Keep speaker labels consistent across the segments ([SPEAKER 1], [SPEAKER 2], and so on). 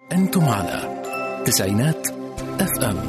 [SPEAKER 1] أنتم على تسعينات اف ام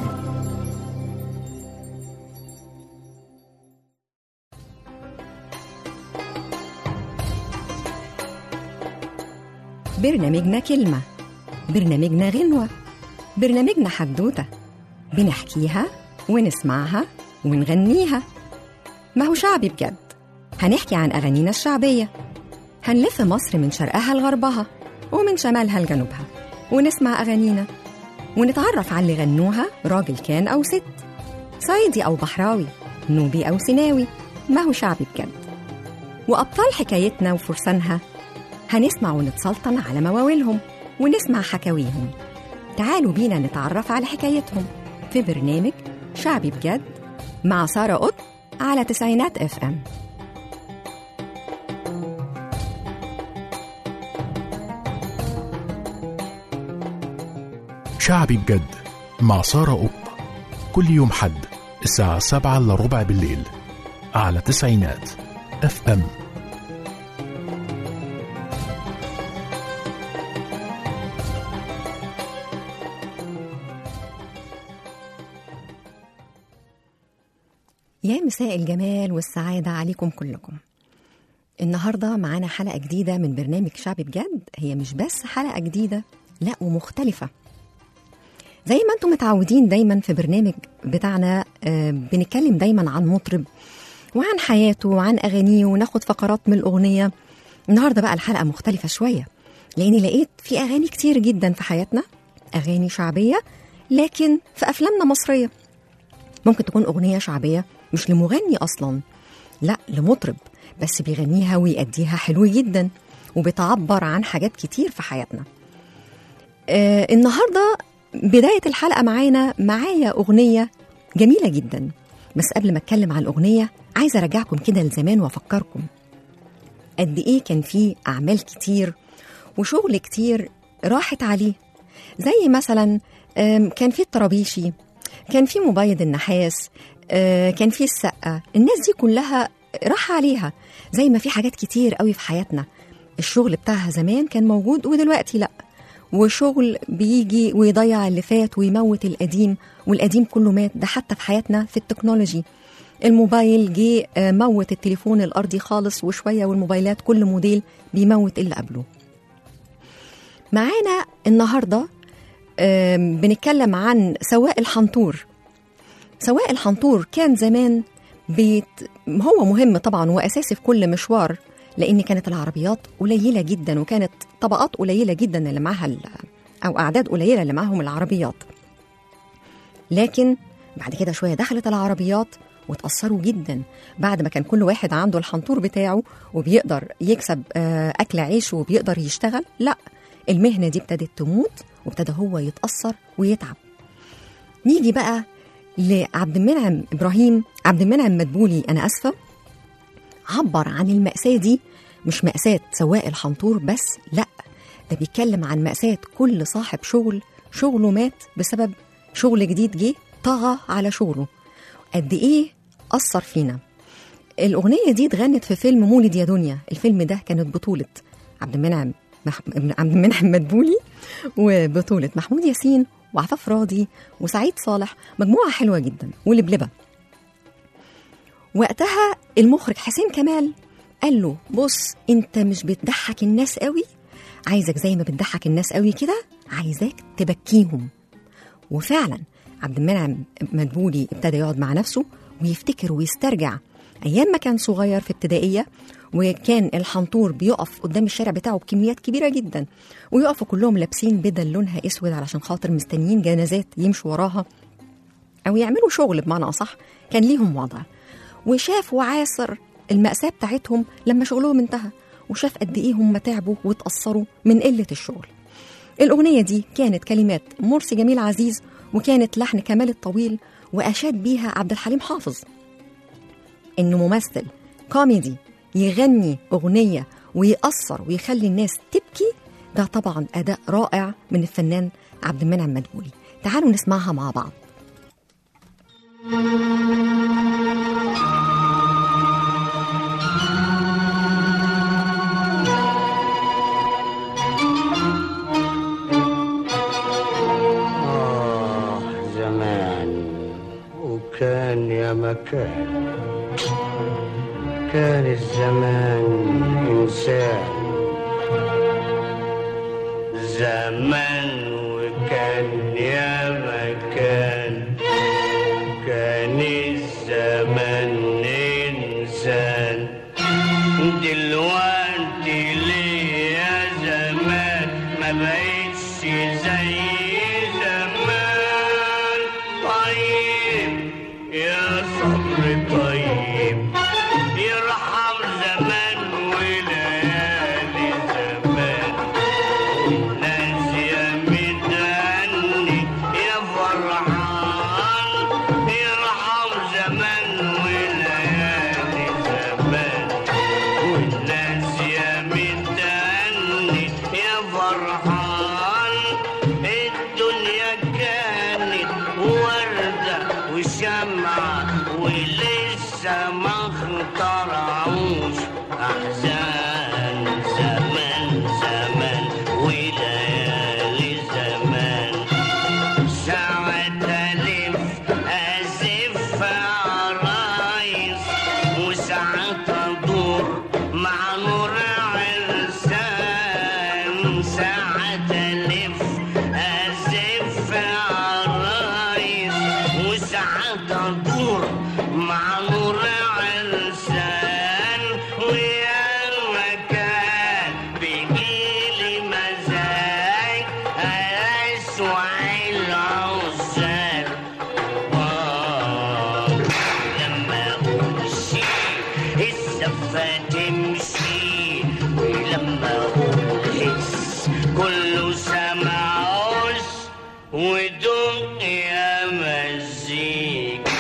[SPEAKER 2] برنامجنا كلمة برنامجنا غنوة برنامجنا حدوتة بنحكيها ونسمعها ونغنيها ما هو شعبي بجد هنحكي عن أغانينا الشعبية هنلف مصر من شرقها لغربها ومن شمالها لجنوبها ونسمع أغانينا ونتعرف على اللي غنوها راجل كان أو ست صعيدي أو بحراوي نوبي أو سيناوي ما هو شعبي بجد وأبطال حكايتنا وفرسانها هنسمع ونتسلطن على مواويلهم ونسمع حكاويهم تعالوا بينا نتعرف على حكايتهم في برنامج شعبي بجد مع سارة قط على تسعينات اف ام
[SPEAKER 1] شعبي بجد مع سارة قط كل يوم حد الساعة سبعة إلا ربع بالليل على تسعينات اف ام
[SPEAKER 2] يا مساء الجمال والسعادة عليكم كلكم النهاردة معانا حلقة جديدة من برنامج شعبي بجد هي مش بس حلقة جديدة لا ومختلفة زي ما انتم متعودين دايما في برنامج بتاعنا آه، بنتكلم دايما عن مطرب وعن حياته وعن أغانيه وناخد فقرات من الأغنية النهاردة بقى الحلقة مختلفة شوية لأني لقيت في أغاني كتير جدا في حياتنا أغاني شعبية لكن في أفلامنا مصرية ممكن تكون أغنية شعبية مش لمغني أصلا لا لمطرب بس بيغنيها ويأديها حلو جدا وبتعبر عن حاجات كتير في حياتنا آه النهاردة بداية الحلقة معانا معايا أغنية جميلة جدا بس قبل ما أتكلم عن الأغنية عايزة أرجعكم كده لزمان وأفكركم قد إيه كان في أعمال كتير وشغل كتير راحت عليه زي مثلا آم، كان في الطرابيشي كان في مبيض النحاس آه، كان في السقة الناس دي كلها راح عليها زي ما في حاجات كتير قوي في حياتنا الشغل بتاعها زمان كان موجود ودلوقتي لا وشغل بيجي ويضيع اللي فات ويموت القديم والقديم كله مات ده حتى في حياتنا في التكنولوجي الموبايل جه آه، موت التليفون الأرضي خالص وشوية والموبايلات كل موديل بيموت اللي قبله معانا النهارده آم، بنتكلم عن سواق الحنطور سواق الحنطور كان زمان بيت هو مهم طبعا واساسي في كل مشوار لان كانت العربيات قليله جدا وكانت طبقات قليله جدا اللي معاها ال- او اعداد قليله اللي معاهم العربيات لكن بعد كده شويه دخلت العربيات وتأثروا جدا بعد ما كان كل واحد عنده الحنطور بتاعه وبيقدر يكسب آه، أكل عيشه وبيقدر يشتغل لا المهنة دي ابتدت تموت وابتدى هو يتأثر ويتعب نيجي بقى لعبد المنعم إبراهيم عبد المنعم مدبولي أنا أسفة عبر عن المأساة دي مش مأساة سواق الحنطور بس لا ده بيتكلم عن مأساة كل صاحب شغل شغله مات بسبب شغل جديد جه طغى على شغله قد إيه أثر فينا الأغنية دي اتغنت في فيلم مولد يا دنيا الفيلم ده كانت بطولة عبد المنعم مح... عبد المنعم مدبولي وبطولة محمود ياسين وعفاف راضي وسعيد صالح مجموعة حلوة جدا ولبلبة وقتها المخرج حسين كمال قال له بص انت مش بتضحك الناس قوي عايزك زي ما بتضحك الناس قوي كده عايزاك تبكيهم وفعلا عبد المنعم مدبولي ابتدى يقعد مع نفسه ويفتكر ويسترجع ايام ما كان صغير في ابتدائيه وكان الحنطور بيقف قدام الشارع بتاعه بكميات كبيره جدا ويقفوا كلهم لابسين بدل لونها اسود علشان خاطر مستنيين جنازات يمشوا وراها او يعملوا شغل بمعنى اصح كان ليهم وضع وشاف وعاصر المأساة بتاعتهم لما شغلهم انتهى وشاف قد ايه هم تعبوا واتأثروا من قلة الشغل الأغنية دي كانت كلمات مرسي جميل عزيز وكانت لحن كمال الطويل وأشاد بيها عبد الحليم حافظ إنه ممثل كوميدي يغني أغنية ويأثر ويخلي الناس تبكي ده طبعا أداء رائع من الفنان عبد المنعم مدبولي تعالوا نسمعها مع بعض
[SPEAKER 3] يا مكان كان الزمان إنسان زمان وكان يا مكان كان الزمان إنسان دلوقتي ليه يا زمان ما بقتش زي زمان طيب يا صبر طيب يرحم زمان وليالي زمان الناس يا متهني يا فرحان يرحم زمان وليالي زمان والناس يا متهني يا فرحان الدنيا كانت وردة وشمعة ولسه ما اخترعوش أحزان زمان زمان وليالي زمان ساعة ألف أزف عرايس وساعة أدور مع نور عرسان ساعة ألف أزف عرايس وساعة أدور مع نور عرسان ويا المكان بيجيلي مزاج أسوع العزال آه، لما أمشي الزفة تمشي ولما أقول هس كله سمعوش ودق يا مزيك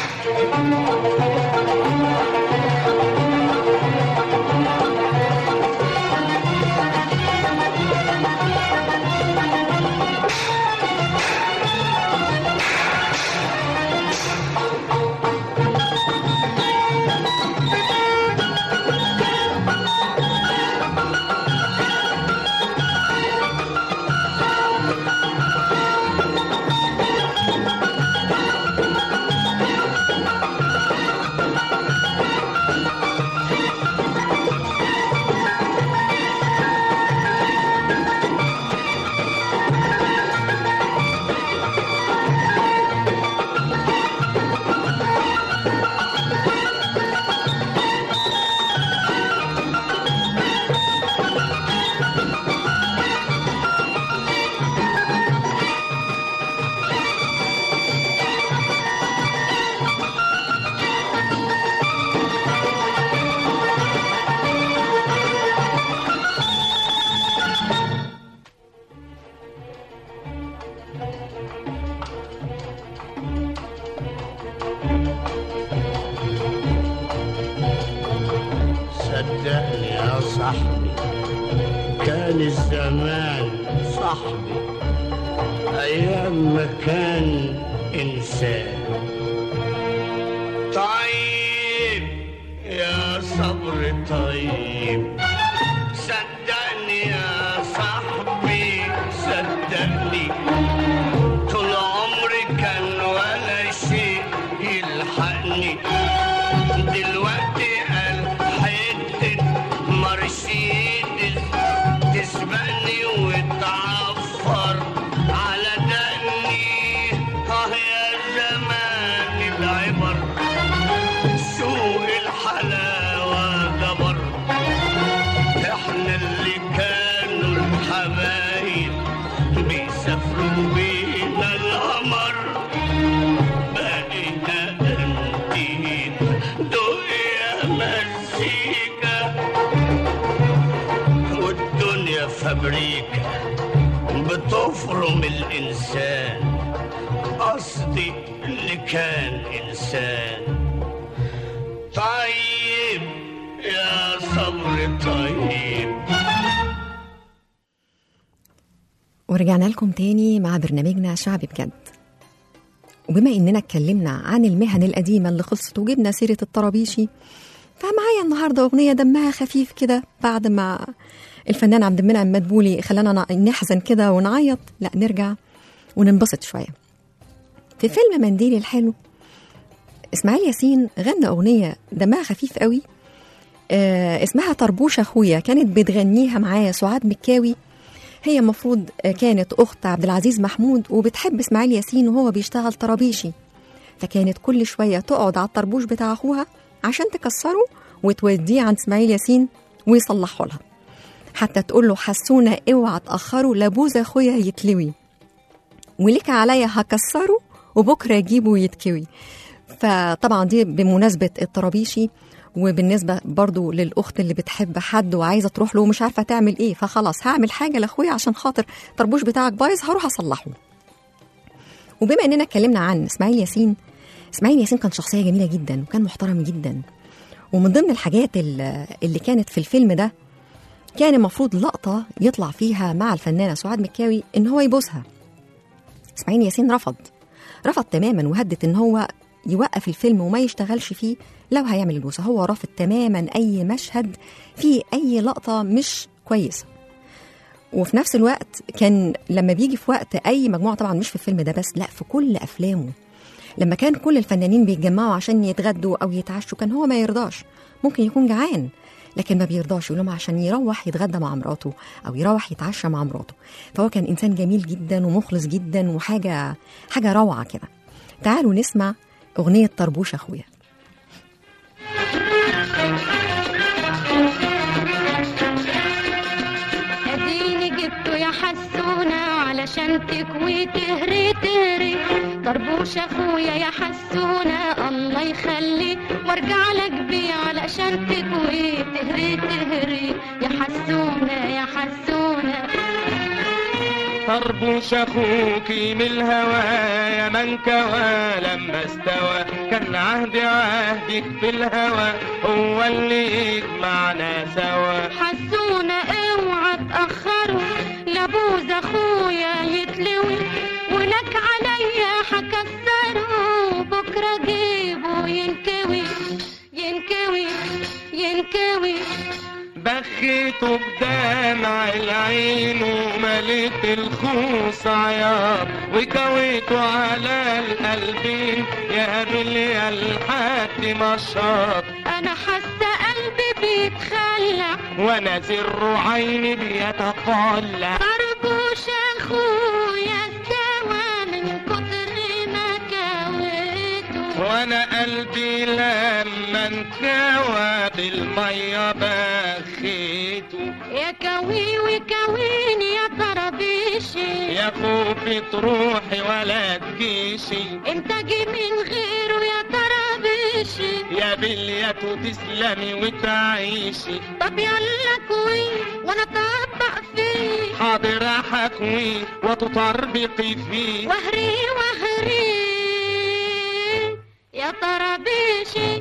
[SPEAKER 3] صدقني يا صاحبي كان الزمان صاحبي أيام ما كان إنسان طيب يا صبر طيب صدقني يا صاحبي صدقني طول عمري كان ولا شيء يلحقني دلوقتي قال حتة مرسيدس تسبقني وتعفر على دقني اه يا زمان العبر سوق الحلاوة جبر احنا اللي كانوا الحبايب بيسافروا بينا القمر بقينا انتين دول يا مزيكا والدنيا فابريكا بتفرم الإنسان قصدي اللي كان إنسان طيب يا صبر طيب
[SPEAKER 2] ورجعنا لكم تاني مع برنامجنا شعبي بجد وبما اننا اتكلمنا عن المهن القديمه اللي خلصت وجبنا سيره الطرابيشي فمعايا النهارده اغنيه دمها خفيف كده بعد ما الفنان عبد المنعم مدبولي خلانا نحزن كده ونعيط لا نرجع وننبسط شويه في فيلم منديل الحلو اسماعيل ياسين غنى اغنيه دمها خفيف قوي آه اسمها طربوش اخويا كانت بتغنيها معاه سعاد مكاوي هي المفروض آه، كانت اخت عبد العزيز محمود وبتحب اسماعيل ياسين وهو بيشتغل طرابيشي فكانت كل شويه تقعد على الطربوش بتاع اخوها عشان تكسره وتوديه عند اسماعيل ياسين ويصلحه لها حتى تقول له حسونا اوعى تاخروا لابوز اخويا يتلوي وليك عليا هكسره وبكره اجيبه ويتكوي فطبعا دي بمناسبه الطرابيشي وبالنسبه برضو للاخت اللي بتحب حد وعايزه تروح له ومش عارفه تعمل ايه فخلاص هعمل حاجه لاخويا عشان خاطر الطربوش بتاعك بايظ هروح اصلحه وبما اننا اتكلمنا عن اسماعيل ياسين اسماعيل ياسين كان شخصيه جميله جدا وكان محترم جدا ومن ضمن الحاجات ال- اللي كانت في الفيلم ده كان المفروض لقطه يطلع فيها مع الفنانه سعاد مكاوي ان هو يبوسها اسماعيل ياسين رفض رفض تماما وهدد ان هو يوقف الفيلم وما يشتغلش فيه لو هيعمل البوسه هو رافض تماما اي مشهد فيه اي لقطه مش كويسه وفي نفس الوقت كان لما بيجي في وقت اي مجموعه طبعا مش في الفيلم ده بس لا في كل افلامه لما كان كل الفنانين بيتجمعوا عشان يتغدوا او يتعشوا كان هو ما يرضاش ممكن يكون جعان لكن ما بيرضاش يقول لهم عشان يروح يتغدى مع مراته او يروح يتعشى مع مراته فهو كان انسان جميل جدا ومخلص جدا وحاجه حاجه روعه كده تعالوا نسمع اغنيه طربوش اخويا
[SPEAKER 4] اديني جبته يا حسونة علشان تكوي تهري تهري طربوش اخويا يا حسونة الله يخلي وارجع لك بيه علشان تكوي تهري تهري يا حسونة يا حسونة
[SPEAKER 5] طربوش اخوكي من الهوى يا من كوى لما استوى كان عهد عهدك في الهوى هو اللي يجمعنا سوا
[SPEAKER 4] حسونة اوعى تأخروا لابوز اخويا يتلوي ولك عليا حكسره بكرة جيبه ينكوي ينكوي ينكوي
[SPEAKER 5] بخيته بدمع العين ومليت الخوص عياط وكويته على القلبين يا بلي الحد مشاط
[SPEAKER 4] انا حاسة قلبي بيتخلع
[SPEAKER 5] وانا زر عيني بيتطلع
[SPEAKER 4] طربوش اخويا استوى من كتر ما كويته
[SPEAKER 5] وانا قلبي لما انكوى بالميه بخيته
[SPEAKER 4] يا كوي وكويني يا طربيشي
[SPEAKER 5] يا خوفي تروحي ولا تجيشي
[SPEAKER 4] انت جي من غيره يا طربيشي
[SPEAKER 5] يا بليته تسلمي وتعيشي
[SPEAKER 4] طب يلا كوي وانا طبق فيه
[SPEAKER 5] حاضر حكوي وتطربقي فيه
[SPEAKER 4] وهري وهري يا طربيشي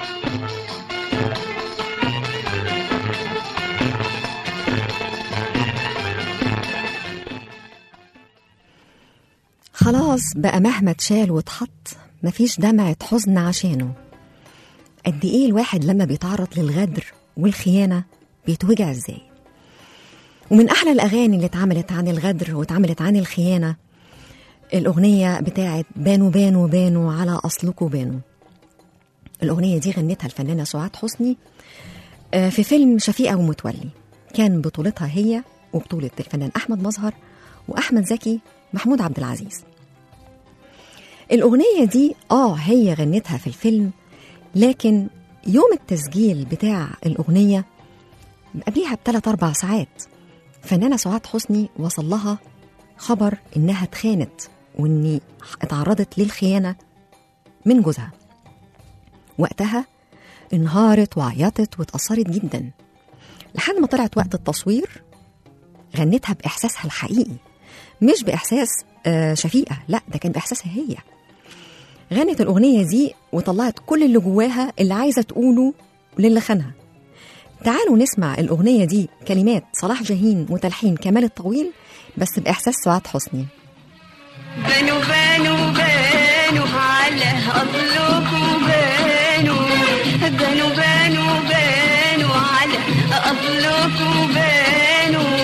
[SPEAKER 2] خلاص بقى مهما اتشال واتحط مفيش دمعة حزن عشانه قد ايه الواحد لما بيتعرض للغدر والخيانة بيتوجع ازاي ومن احلى الاغاني اللي اتعملت عن الغدر واتعملت عن الخيانة الاغنية بتاعت بانوا بانوا بانوا على اصلكوا بانوا الاغنية دي غنتها الفنانة سعاد حسني آه، في فيلم شفيقة ومتولي كان بطولتها هي وبطولة الفنان أحمد مظهر وأحمد زكي محمود عبد العزيز الأغنية دي آه هي غنتها في الفيلم لكن يوم التسجيل بتاع الأغنية قبليها بثلاث أربع ساعات فنانة سعاد حسني وصل لها خبر إنها اتخانت وإن اتعرضت للخيانة من جوزها وقتها انهارت وعيطت واتأثرت جدا لحد ما طلعت وقت التصوير غنتها بإحساسها الحقيقي مش بإحساس آه، شفيقة لا ده كان بإحساسها هي غنت الأغنية دي وطلعت كل اللي جواها اللي عايزة تقوله للي خانها تعالوا نسمع الأغنية دي كلمات صلاح جاهين وتلحين كمال الطويل بس بإحساس سعاد حسني
[SPEAKER 6] بانوا بانوا بانوا على أصلكم بانوا بانوا بانوا بانوا على أصلكم بانوا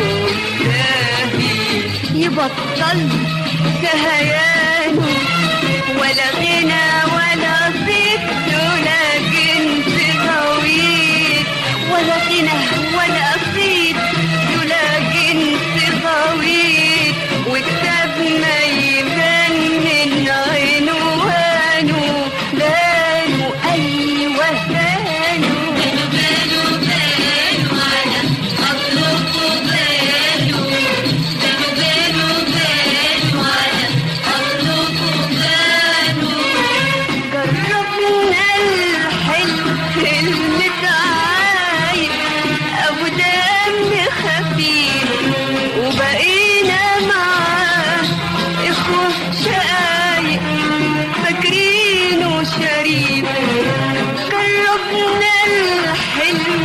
[SPEAKER 6] داهي يبطل كهيانه ولا غنى ولا ولا صيد ولا جنس غويط ولا غنى ولا صيد ولا جنس غويط وكتاب ما يبان من عنوانه بانوا أيوة بانوا بانوا بانوا على أطلقوا بانوا بانوا بانوا بانوا على أطلقوا بانوا جربنا الحلو المتعايب أبو دم خفيف وبقينا معاه إخوة شقايق فاكرينه شريف جربنا الحلو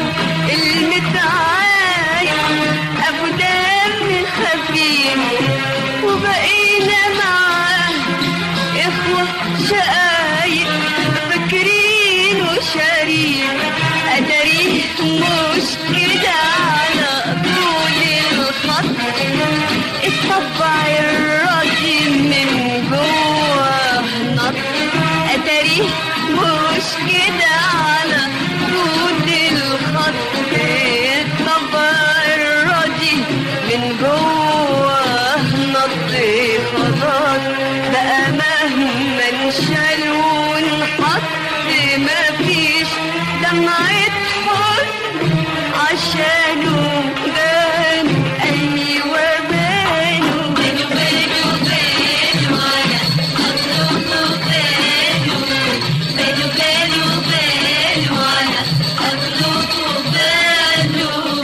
[SPEAKER 6] المتعايب أبو دم خفيف وبقينا معاه إخوة شقايق فاكرين وشريك أدريه مش كده على طول الخط الطبع الراضي من جوه نط أدريه مش كده على طول الخط الطبع الراضي من جوه نط خلاص بقى مهما انشال ونحط مفيش دمعة حزن عشانه بانوا أيوة بانوا بانوا بانوا بانوا على أطلقوا بانوا بانوا بانوا بانوا على أطلقوا بانوا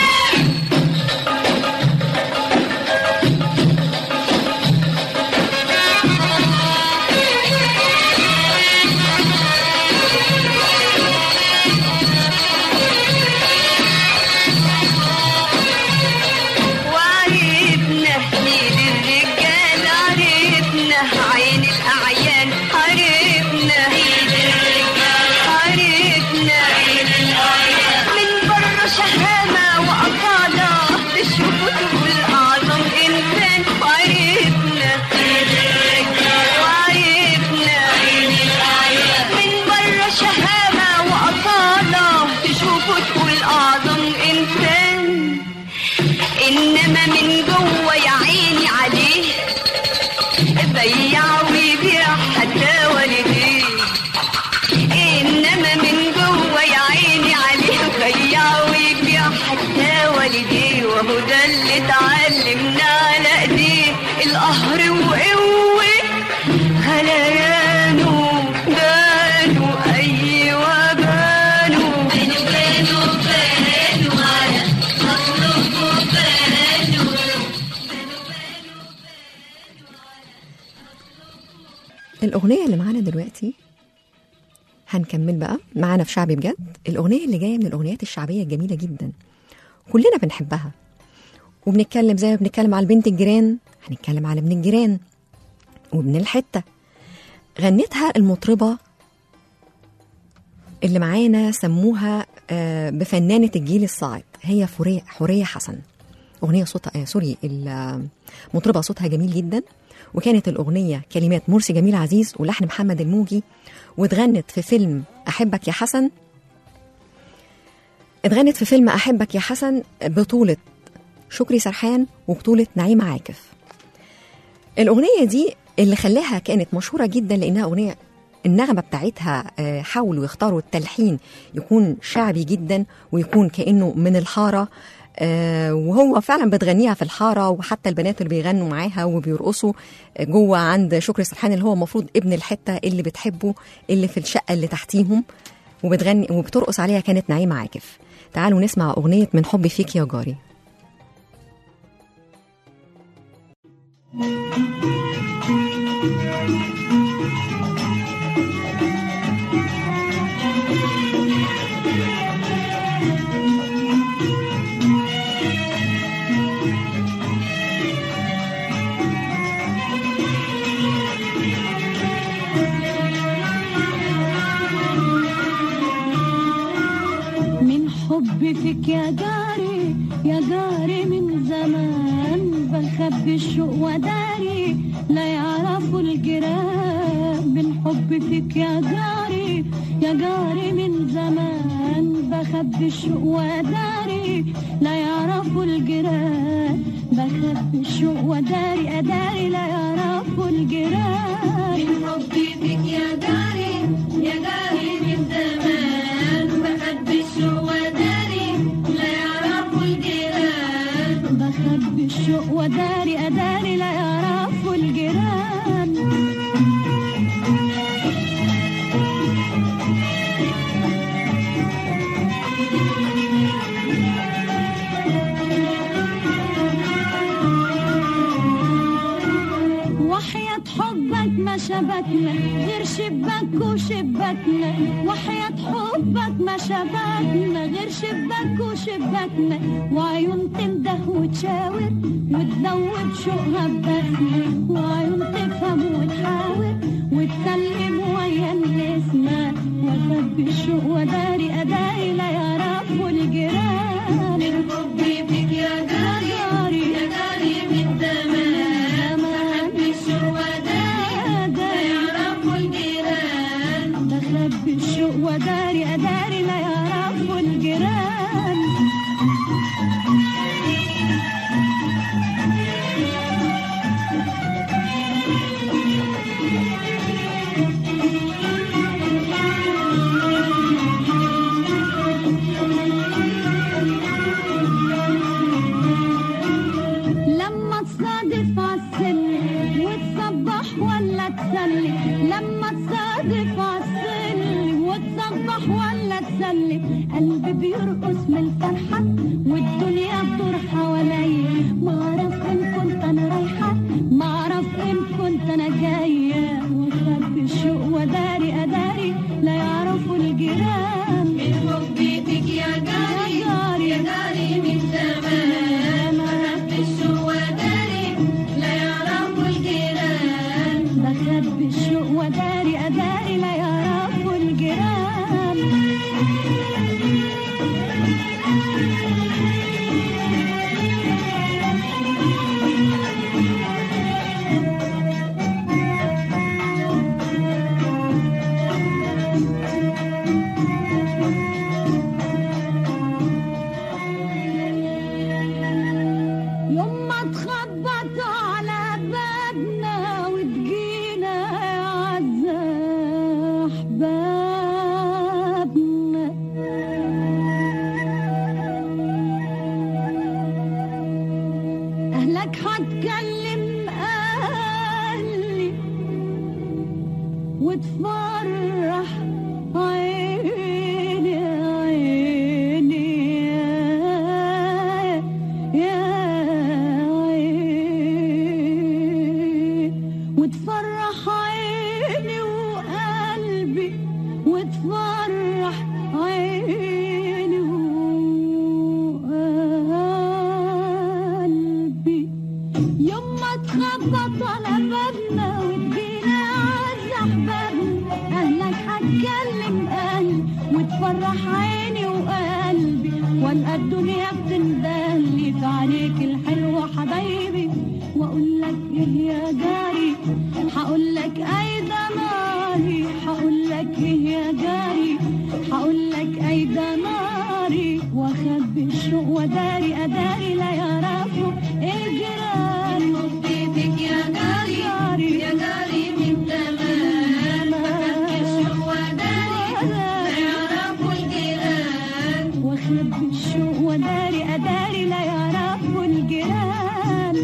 [SPEAKER 6] وعرفنا ايد الرجال عرفنا عين الاعيان عرفنا ايد الرجال عرفنا عين الاعيان من بره شهامه واصاله تشوفوا تقول اعظم انسان وعرفنا ايد الرجال وعرفنا عين الاعيان من بره شهامه واصاله تشوفوا تقول اعظم انسان انما من جوه يا عيني عليه بيع ويبيع حتى والديه انما من جوه يا عيني عليه بيع ويبيع حتى والديه وهو ده اللي اتعلمنا على ايديه القهر وقوه غليانه بانوا ايوه بانوا بانوا بانوا بانوا على مطلوبه بانوا
[SPEAKER 2] الأغنية اللي معانا دلوقتي هنكمل بقى معانا في شعبي بجد الأغنية اللي جاية من الأغنيات الشعبية الجميلة جدا كلنا بنحبها وبنتكلم زي ما بنتكلم على البنت الجيران هنتكلم على ابن الجيران وابن الحتة غنتها المطربة اللي معانا سموها آه، بفنانة الجيل الصاعد هي فورية حورية حسن أغنية صوتها آه سوري المطربة صوتها جميل جدا وكانت الأغنية كلمات مرسي جميل عزيز ولحن محمد الموجي واتغنت في فيلم أحبك يا حسن اتغنت في فيلم أحبك يا حسن بطولة شكري سرحان وبطولة نعيمة عاكف الأغنية دي اللي خلاها كانت مشهورة جدا لأنها أغنية النغمة بتاعتها آه، حاولوا يختاروا التلحين يكون شعبي جدا ويكون كأنه من الحارة آه، وهو فعلا بتغنيها في الحارة وحتى البنات اللي بيغنوا معاها وبيرقصوا آه، جوه عند شكري سرحان اللي هو المفروض ابن الحتة اللي بتحبه اللي في الشقة اللي تحتيهم وبتغني وبترقص عليها كانت نعيمة عاكف تعالوا نسمع أغنية من حبي فيك يا جاري
[SPEAKER 7] من حبي فيك يا جاري يا جاري من زمان بخبي الشوق وداري لا يعرفوا الجيران بالحب فيك يا جاري يا جاري من زمان بخبي الشوق وداري لا يعرفوا الجيران بخبي الشوق وداري أداري لا يعرفوا الجيران بالحب فيك يا جاري يا جاري من زمان بخبي الشوق وداري لا يعرفوا الجيران بخبي الشوق وداري أداري لا يعرفوا الجيران وحياة حبك ما شبكنا غير شباك وشباكنا وحياة حبك ما شبكنا غير شباك وشباكنا وعيون تنده وتشاور وتدوب شوقها ببسمة وعيون تفهم وتحاور وتسلم ويا النسمة وخبي الشوق وداري أداري لا يعرفوا الجيران الحب فيك يا جاري يا جاري من زمان بخبي الشوق وداري لا يعرفوا الجيران بخبي الشوق وداري أداري لا يعرفوا الجيران لما تصادف عالسلم وتصبح ولا تسلم لما تصادف عالسلم وتصبح ولا تسلم قلبي بيرقص من الفرحة والدنيا بتدور حواليا ما اعرف ان كنت انا رايحة ما اعرف ان كنت انا جاية وخبي الشوق وداري اداري لا يعرفوا الجيران من حبي فيك يا جاري يا جاري يا جاري من زمان بخبي الشوق وداري لا يعرفوا الجيران بخبي الشوق وداري اداري لا يعرفوا الجيران يوم ما تخبط على بابنا وتجينا يا عزة أحبابنا أهلك هتكلم أهلي وتفرح عيني عيني يا يا عيني وتفرح عيني وقلبي وتفرح عيني وقلبي يوم ما تخبط على بابنا وتجينا عز احبابنا اهلك هتكلم اهلي وتفرح عيني وقلبي والقى الدنيا بتندهلي في عليك الحلوة حبايبي واقول لك ايه يا جاري هقول لك ايدا ناري هقول لك ايه يا جاري هقول لك ايدا ناري واخبي الشوق وداري اداري لا يعرفوا الجيران حبيبك يا جاري يا جاري من زمان بخبي الشوق وداري لا يعرفوا الجيران واخبي الشوق وداري اداري لا يعرفوا الجيران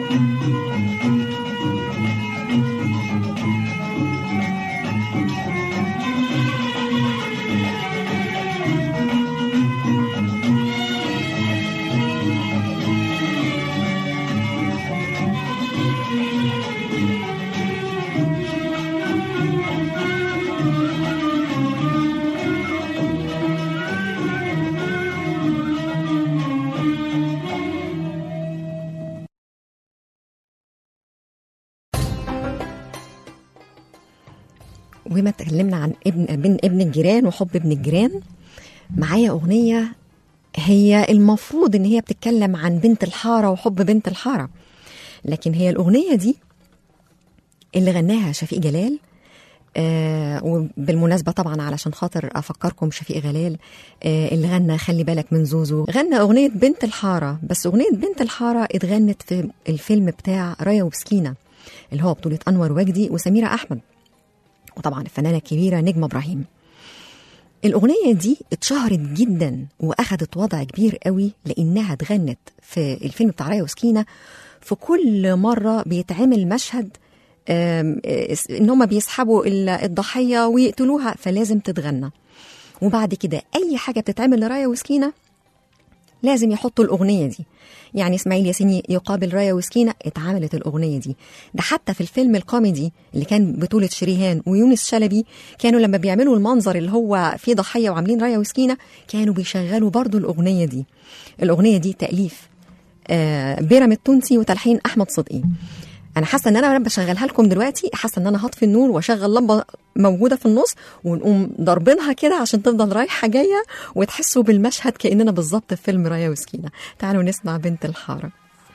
[SPEAKER 2] وبما اتكلمنا عن ابن ابن ابن الجيران وحب ابن الجيران معايا اغنيه هي المفروض ان هي بتتكلم عن بنت الحاره وحب بنت الحاره لكن هي الأغنية دي اللي غناها شفيق جلال آه وبالمناسبة طبعا علشان خاطر أفكركم شفيق جلال آه اللي غنى خلي بالك من زوزو غنى أغنية بنت الحارة بس أغنية بنت الحارة اتغنت في الفيلم بتاع رايا وسكينة اللي هو بطولة أنور وجدي وسميرة أحمد وطبعا الفنانة الكبيرة نجمة إبراهيم الأغنية دي اتشهرت جدا وأخدت وضع كبير قوي لأنها اتغنت في الفيلم بتاع رايا وسكينة في كل مرة بيتعمل مشهد آم، آه، ان هم بيسحبوا ال- الضحيه ويقتلوها فلازم تتغنى وبعد كده اي حاجه بتتعمل لرايا وسكينه لازم يحطوا الاغنيه دي يعني اسماعيل ياسين يقابل رايا وسكينه اتعملت الاغنيه دي ده حتى في الفيلم الكوميدي اللي كان بطوله شريهان ويونس شلبي كانوا لما بيعملوا المنظر اللي هو فيه ضحيه وعاملين رايا وسكينه كانوا بيشغلوا برضو الاغنيه دي الاغنيه دي تاليف آه، بيرام التونسي وتلحين احمد صدقي انا حاسه ان انا لما بشغلها لكم دلوقتي حاسه ان انا هطفي النور واشغل لمبه موجوده في النص ونقوم ضاربينها كده عشان تفضل رايحه جايه وتحسوا بالمشهد كاننا بالظبط في فيلم رايا وسكينه تعالوا نسمع بنت الحاره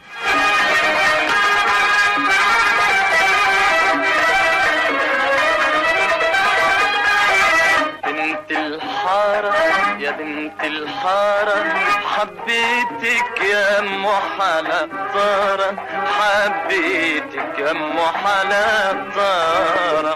[SPEAKER 5] بنت الحارة يا بنت الحارة حبيتك يا ام حلطارة حبيتك يا ام حلطارة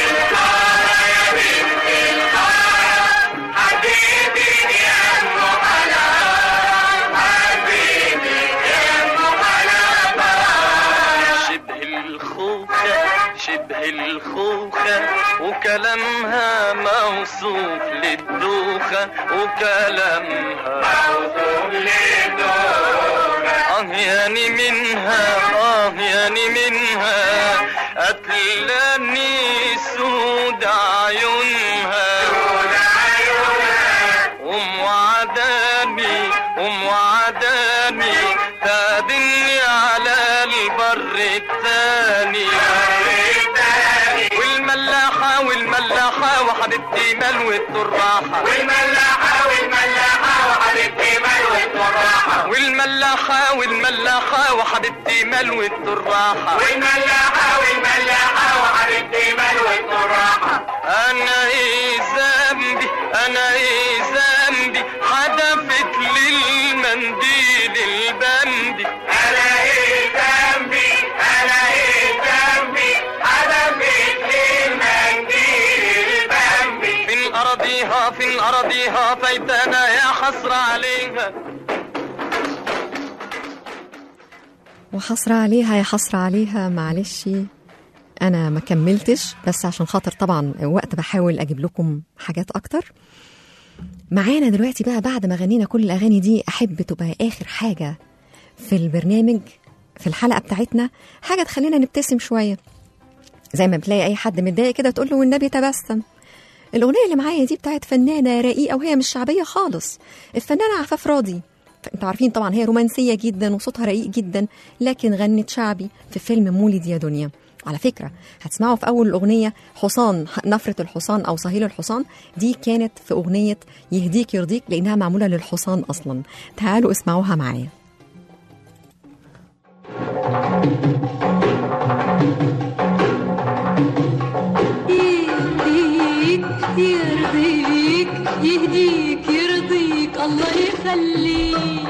[SPEAKER 5] شبه الخوخة شبه الخوخة وكلامها موصوف للدوخة وكلامها موصوف للدوخة اه يعني منها اه يعني منها قتلاني سود عيونها سود عيونها ام وعداني ام وعداني تادني على البر التاني والملاحة والملاحة وحبيبتي ملوى الراحة والملاحة والملاحة وحبيبتي ملوى الراحة والملاحة والملاحة وحبيبتي ملوى الراحة والملاحة والملاحة وحبيبتي ملوى الراحة انا ايه ذنبي انا ايه ذنبي حدفت للمنديل البندي انا ايه ذنبي انا ايه ذنبي حدفت للمنديل البندي فين اراضيها فين اراضيها فايتانا يا حسرة عليها
[SPEAKER 2] وحسرة عليها يا حسرة عليها معلش أنا ما كملتش بس عشان خاطر طبعا وقت بحاول أجيب لكم حاجات أكتر معانا دلوقتي بقى بعد ما غنينا كل الأغاني دي أحب تبقى آخر حاجة في البرنامج في الحلقة بتاعتنا حاجة تخلينا نبتسم شوية زي ما بتلاقي أي حد متضايق كده تقول له والنبي تبسم الأغنية اللي معايا دي بتاعت فنانة رقيقة وهي مش شعبية خالص الفنانة عفاف راضي انتوا عارفين طبعا هي رومانسية جدا وصوتها رقيق جدا لكن غنت شعبي في فيلم مولد يا دنيا على فكرة هتسمعوا في أول الأغنية حصان نفرة الحصان أو صهيل الحصان دي كانت في أغنية يهديك يرضيك لأنها معمولة للحصان أصلا تعالوا اسمعوها معايا
[SPEAKER 7] يهديك يرضيك يهديك يرضيك الله يخليك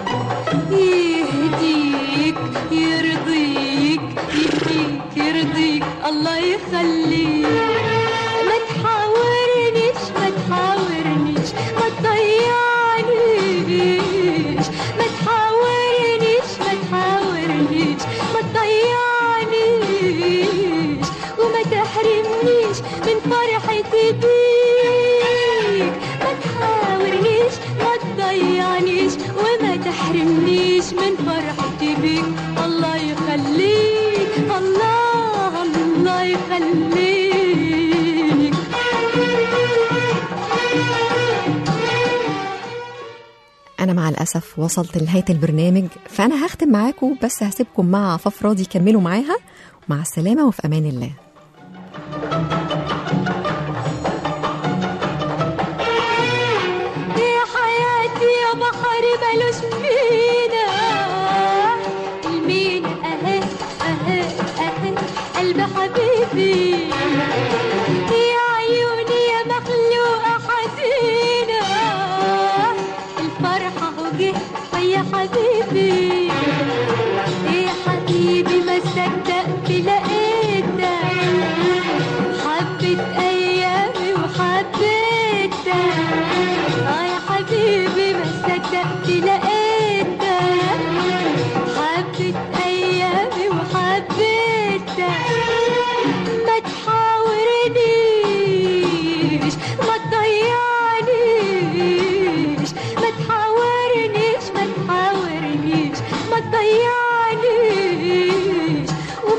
[SPEAKER 7] يهديك يرضيك يهديك يرضيك الله يخليك ما تحاورنيش ما تحاورنيش ما تضيعنيش ما تحاورنيش ما تحاورنيش ما تضيعنيش وما تحرمنيش من فرحتي بيك ما تحاورنيش ما تضيعنيش وما تحرمنيش من فرحتي بيك الله يخليك الله الله يخليك
[SPEAKER 2] أنا مع الأسف وصلت لنهاية البرنامج فأنا هختم معاكم بس هسيبكم مع عفاف راضي كملوا معاها مع السلامة وفي أمان الله
[SPEAKER 7] يا حياتي يا بحر ملوش مينا المينا اهي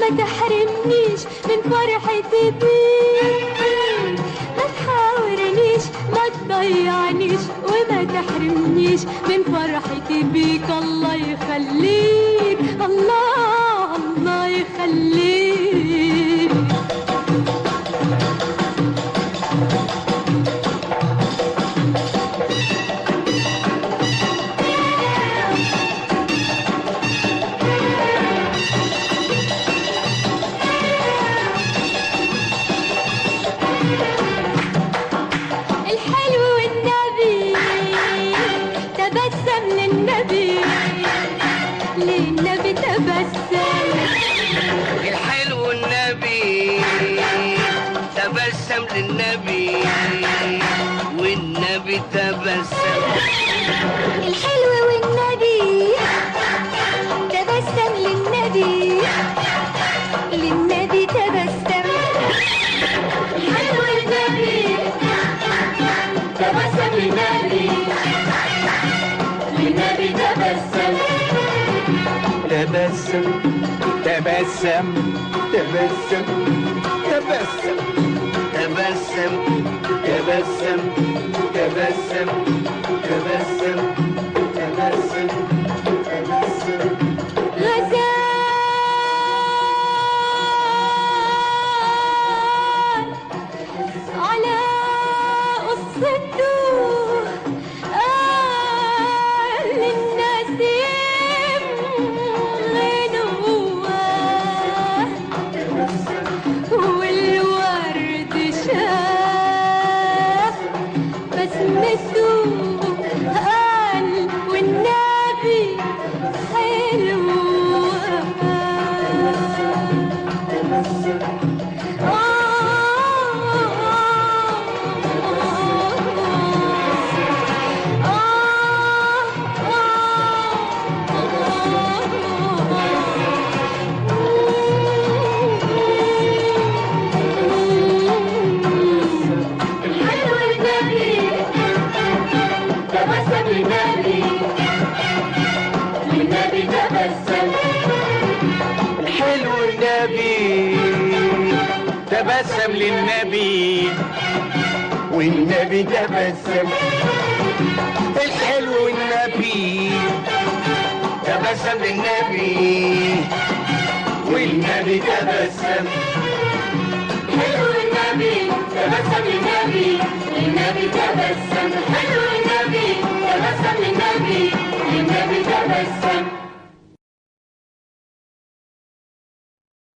[SPEAKER 4] وما تحرمنيش من فرحتي بيك ما تحاورنيش ما تضيعنيش وما تحرمنيش من فرحتي بيك الله يخليك الله الله يخليك الحلو والنبي تبسم للنبي للنبي تبسم
[SPEAKER 3] الحلو النبي تبسم للنبي والنبي تبسم
[SPEAKER 4] الحلو والنبي تبسم للنبي للنبي تبسم الحلو والنبي تبسم للنبي للنبي تبسم
[SPEAKER 5] تبسم تبسم تبسم تبسم
[SPEAKER 3] تبسم
[SPEAKER 5] تبسم تبسم تبسم تبسم تبسم
[SPEAKER 4] غزال على قصته قال للنسيم غنوة والورد شاف بسمته قال والنبي الحلو النبي تبسم للنبي للنبي تبسم
[SPEAKER 5] الحلو النبي تبسم للنبي والنبي تبسم الحلو النبي
[SPEAKER 3] تبسم للنبي
[SPEAKER 5] والنبي تبسم
[SPEAKER 4] حلو النبي تبسم للنبي للنبي تبسم